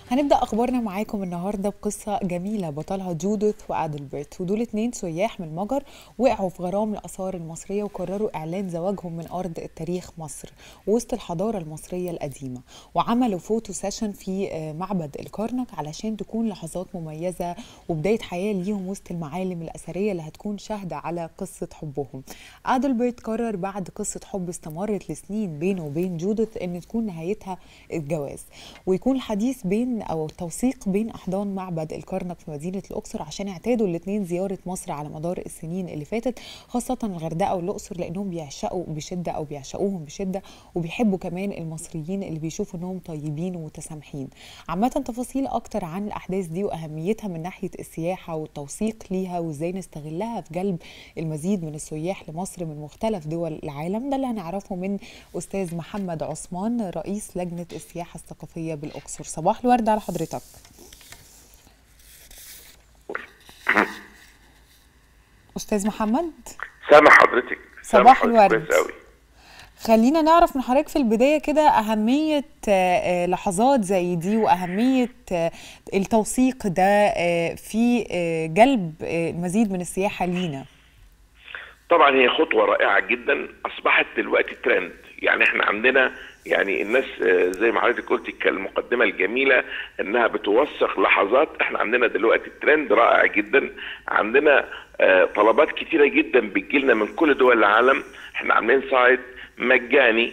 هنبدأ أخبارنا معاكم النهاردة بقصة جميلة بطلها جودث وأدلبرت ودول اتنين سياح من المجر وقعوا في غرام الآثار المصرية وقرروا إعلان زواجهم من أرض التاريخ مصر وسط الحضارة المصرية القديمة وعملوا فوتو سيشن في آه، معبد الكرنك علشان تكون لحظات مميزة وبداية حياة ليهم وسط المعالم الأثرية اللي هتكون شاهدة على قصة حبهم أدلبرت قرر بعد قصة حب استمرت لسنين بينه وبين جودث إن تكون نهايتها الجواز ويكون الحديث بين او التوثيق بين احضان معبد الكرنك في مدينه الاقصر عشان اعتادوا الاثنين زياره مصر على مدار السنين اللي فاتت خاصه الغردقه والاقصر لانهم بيعشقوا بشده او بيعشقوهم بشده وبيحبوا كمان المصريين اللي بيشوفوا انهم طيبين ومتسامحين عامه تفاصيل اكتر عن الاحداث دي واهميتها من ناحيه السياحه والتوثيق ليها وازاي نستغلها في جلب المزيد من السياح لمصر من مختلف دول العالم ده اللي هنعرفه من استاذ محمد عثمان رئيس لجنه السياحه الثقافيه بالاقصر صباح الورد على حضرتك استاذ محمد سامع حضرتك سامع صباح حضرتك الورد. كويس قوي خلينا نعرف من حضرتك في البدايه كده اهميه آه، آه، لحظات زي دي واهميه آه، التوثيق ده آه، في آه، جلب آه، المزيد من السياحه لينا طبعا هي خطوه رائعه جدا اصبحت دلوقتي ترند يعني احنا عندنا يعني الناس آه، زي ما حضرتك قلتي كالمقدمه الجميله انها بتوثق لحظات احنا عندنا دلوقتي ترند رائع جدا عندنا آه، طلبات كتيره جدا بتجيلنا من كل دول العالم احنا عاملين سايت مجاني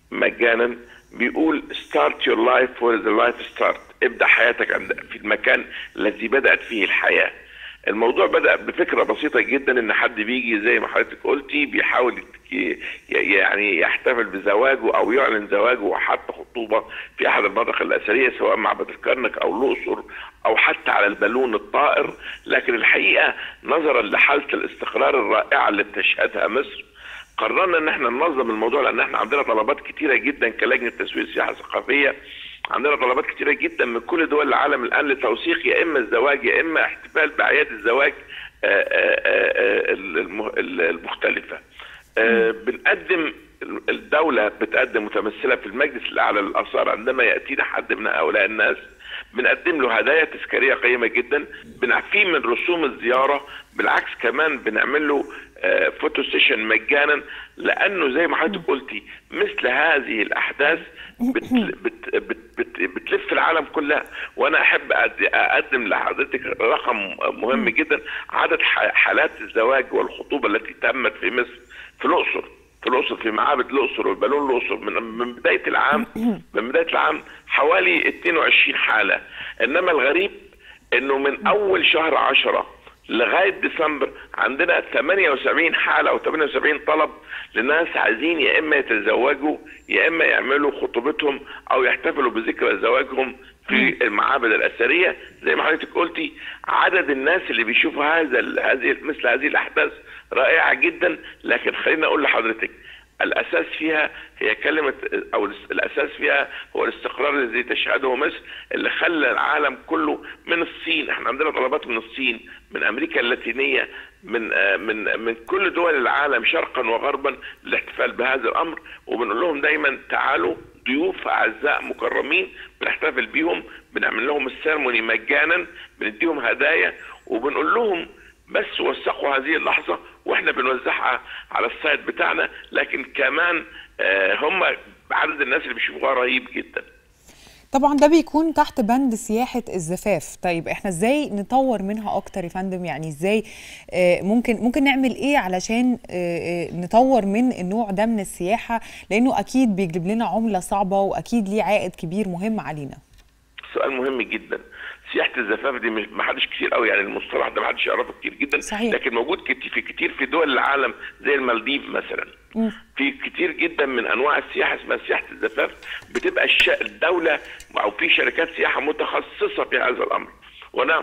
مجانا بيقول start your life where the life start ابدأ حياتك عند في المكان الذي بدأت فيه الحياة الموضوع بدأ بفكرة بسيطة جدا ان حد بيجي زي ما حضرتك قلتي بيحاول يت- ي- يعني يحتفل بزواجه او يعلن زواجه وحتى خطوبة في احد المناطق الاثرية سواء معبد الكرنك او الاقصر او حتى على البالون الطائر لكن الحقيقة نظرا لحالة الاستقرار الرائعة اللي بتشهدها مصر قررنا ان احنا ننظم الموضوع لان احنا عندنا طلبات كتيره جدا كلجنه تسويق السياحه الثقافيه عندنا طلبات كتيره جدا من كل دول العالم الان لتوثيق يا اما الزواج يا اما احتفال باعياد الزواج آه، آه، آه، الم- المختلفه آه، بنقدم الدوله بتقدم متمثله في المجلس الاعلى للاثار عندما ياتينا حد من هؤلاء الناس بنقدم له هدايا تذكاريه قيمه جدا بنعفيه من رسوم الزياره بالعكس كمان بنعمل له آه، فوتو سيشن مجانا لانه زي ما حضرتك قلتي مثل هذه الاحداث بت بت بت بت بتلف العالم كلها وانا احب أد- اقدم لحضرتك رقم مهم جدا عدد ح- حالات الزواج والخطوبه التي تمت في مصر في الاقصر في الاقصر في معابد الاقصر والبالون الاقصر من من بدايه العام من بدايه العام حوالي 22 حاله انما الغريب انه من اول شهر 10 لغايه ديسمبر عندنا 78 حاله او 78 طلب لناس عايزين يا اما يتزوجوا يا اما يعملوا خطوبتهم او يحتفلوا بذكرى زواجهم في المعابد الاثريه زي ما حضرتك قلتي عدد الناس اللي بيشوفوا هذا ال- هذه مثل هذه الاحداث رائعه جدا لكن خليني اقول لحضرتك الاساس فيها هي كلمه او الاساس فيها هو الاستقرار الذي تشهده مصر اللي خلى العالم كله من الصين احنا عندنا طلبات من الصين من امريكا اللاتينيه من آه، من من كل دول العالم شرقا وغربا للاحتفال بهذا الامر وبنقول لهم دايما تعالوا ضيوف اعزاء مكرمين بنحتفل بيهم بنعمل لهم السيرموني مجانا بنديهم هدايا وبنقول لهم بس وثقوا هذه اللحظه واحنا بنوزعها على السايت بتاعنا لكن كمان آه، هم عدد الناس اللي بيشوفوها رهيب جدا طبعا ده بيكون تحت بند سياحة الزفاف طيب احنا ازاي نطور منها اكتر يا فندم يعني ازاي آه، ممكن ممكن نعمل ايه علشان آه، آه، نطور من النوع ده من السياحة لانه اكيد بيجلب لنا عملة صعبة واكيد ليه عائد كبير مهم علينا سؤال مهم جدا سياحه الزفاف دي مش ما حدش كتير قوي يعني المصطلح ده ما حدش يعرفه كتير جدا صحيح. لكن موجود كتير في كتير في دول العالم زي المالديف مثلا مم. في كتير جدا من انواع السياحه اسمها سياحه الزفاف بتبقى الش... الدوله او في شركات سياحه متخصصه في هذا الامر وانا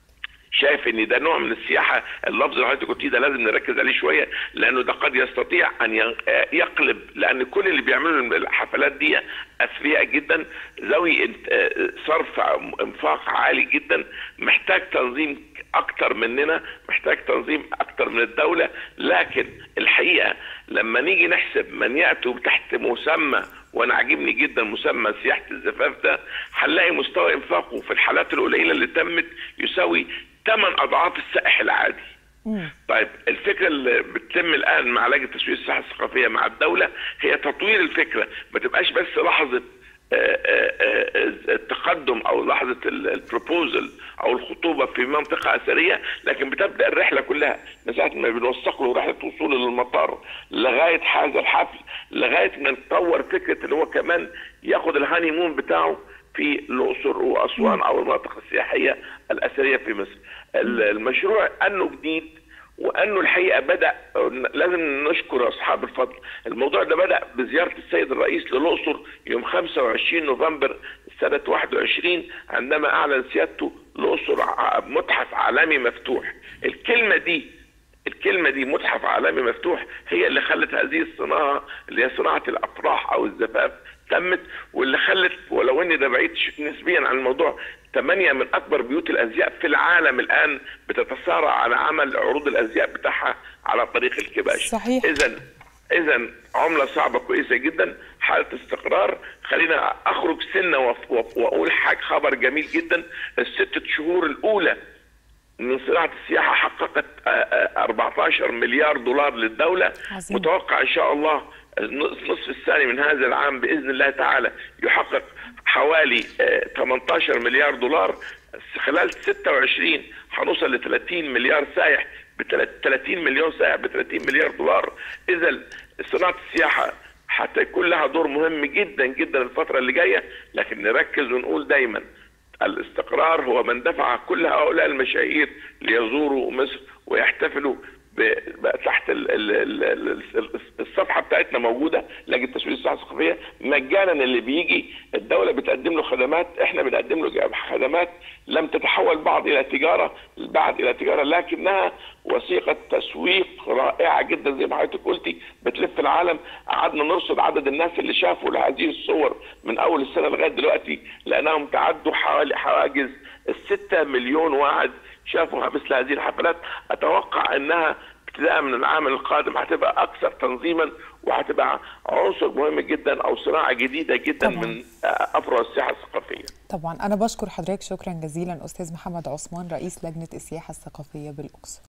شايف ان ده نوع من السياحه اللفظ اللي حضرتك قلتيه ده لازم نركز عليه شويه لانه ده قد يستطيع ان ين- يقلب لان كل اللي بيعملوا الحفلات دي اثرياء جدا ذوي انت- آه، صرف انفاق عالي جدا محتاج تنظيم اكتر مننا محتاج تنظيم اكتر من الدوله لكن الحقيقه لما نيجي نحسب من ياتوا تحت مسمى وانا عاجبني جدا مسمى سياحه الزفاف ده هنلاقي مستوى انفاقه في الحالات القليله اللي تمت يساوي 8 اضعاف السائح العادي طيب الفكره اللي بتتم الان مع لجنه تسويق السياحه الثقافيه مع الدوله هي تطوير الفكره ما تبقاش بس لحظه التقدم او لحظه البروبوزل او الخطوبه في منطقه اثريه لكن بتبدا الرحله كلها من ساعه ما بنوثق له رحله وصوله للمطار لغايه هذا الحفل لغايه ما نطور فكره ان هو كمان ياخد الهاني مون بتاعه في الاقصر واسوان او المناطق السياحيه الاثريه في مصر. المشروع انه جديد وانه الحقيقه بدا لازم نشكر اصحاب الفضل الموضوع ده بدا بزياره السيد الرئيس للاقصر يوم 25 نوفمبر سنه 21 عندما اعلن سيادته الاقصر متحف عالمي مفتوح الكلمه دي الكلمه دي متحف عالمي مفتوح هي اللي خلت هذه الصناعه اللي هي صناعه الافراح او الزفاف تمت واللي خلت ولو اني ده بعيد نسبيا عن الموضوع ثمانية من أكبر بيوت الأزياء في العالم الآن بتتصارع على عمل عروض الأزياء بتاعها على طريق الكباش صحيح إذا إذا عملة صعبة كويسة جدا حالة استقرار خلينا أخرج سنة وأقول حاجة خبر جميل جدا الستة شهور الأولى من صناعة السياحة حققت 14 مليار دولار للدولة عظيم. متوقع إن شاء الله النصف الثاني من هذا العام باذن الله تعالى يحقق حوالي 18 مليار دولار خلال 26 هنوصل ل 30 مليار سائح ب 30 مليون سائح ب 30 مليار دولار اذا صناعه السياحه حتى يكون لها دور مهم جدا جدا الفتره اللي جايه لكن نركز ونقول دايما الاستقرار هو من دفع كل هؤلاء المشاهير ليزوروا مصر ويحتفلوا تحت ال ال ال الصفحه بتاعتنا موجوده لجنه تسويق السياحه الثقافيه مجانا اللي بيجي الدوله بتقدم له خدمات احنا بنقدم له خدمات لم تتحول بعض الى تجاره بعد الى تجاره لكنها وثيقه تسويق رائعه جدا زي ما حضرتك قلتي بتلف العالم قعدنا نرصد عدد الناس اللي شافوا هذه الصور من اول السنه لغايه دلوقتي لانهم تعدوا حوالي حواجز الستة مليون واحد شافوا مثل هذه الحفلات اتوقع انها ابتداء من العام القادم هتبقى اكثر تنظيما وهتبقى عنصر مهم جدا او صناعه جديده جدا طبعاً. من افرع السياحه الثقافيه. طبعا انا بشكر حضرتك شكرا جزيلا استاذ محمد عثمان رئيس لجنه السياحه الثقافيه بالاقصر